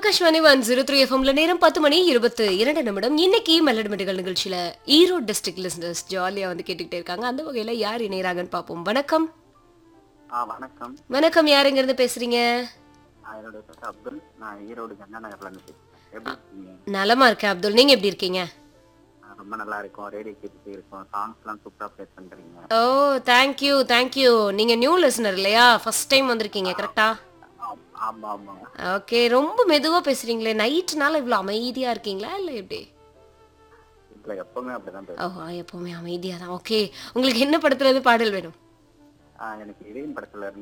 Akashvani one zero three எஃப்எம்ல நேரம் பத்து மணி இருபத்து இரண்டு நிமிடம் இன்னைக்கு மெல்லடிமெடிகள் நிகழ்ச்சியில ஈரோடு டிஸ்ட்ரிக்ட் லிசனர்ஸ் ஜாலியா வந்து கேட்டுக்கிட்டே இருக்காங்க அந்த வகையில யார் இணையறாங்கன்னு பார்ப்போம் வணக்கம் ஆ வணக்கம் வணக்கம் யாருங்க இருந்து பேசுறீங்க நான் என்னுடைய பேர் அப்துல் நான் ஈரோடு கங்கா நகர்ல இருந்து பேசுறேன் எப்படி இருக்கீங்க நலமா இருக்கேன் அப்துல் நீங்க எப்படி இருக்கீங்க ஆ, ரொம்ப நல்லா இருக்கும் ரேடியோ கேட்டுட்டே இருக்கும் சாங்ஸ் எல்லாம் சூப்பரா ப்ளே பண்றீங்க ஓ தேங்க்யூ தேங்க்யூ நீங்க நியூ லிசனர் இல்லையா ஃபர்ஸ்ட் டைம் வந்திருக்கீங்க கரெக்டா ஆ- ஆமா ஆமா ஓகே ரொம்ப மெதுவா பேசுறீங்களே நைட்னால இவ்வளவு அமைதியா இருக்கீங்களா இல்ல எப்படி இல்ல எப்பவுமே அப்படிதான் ஓ பேசுறேன் எப்பவுமே அமைதியா தான் ஓகே உங்களுக்கு என்ன படத்துல இருந்து பாடல் வேணும் ஆ, எனக்கு இதயம் படத்துல இருந்து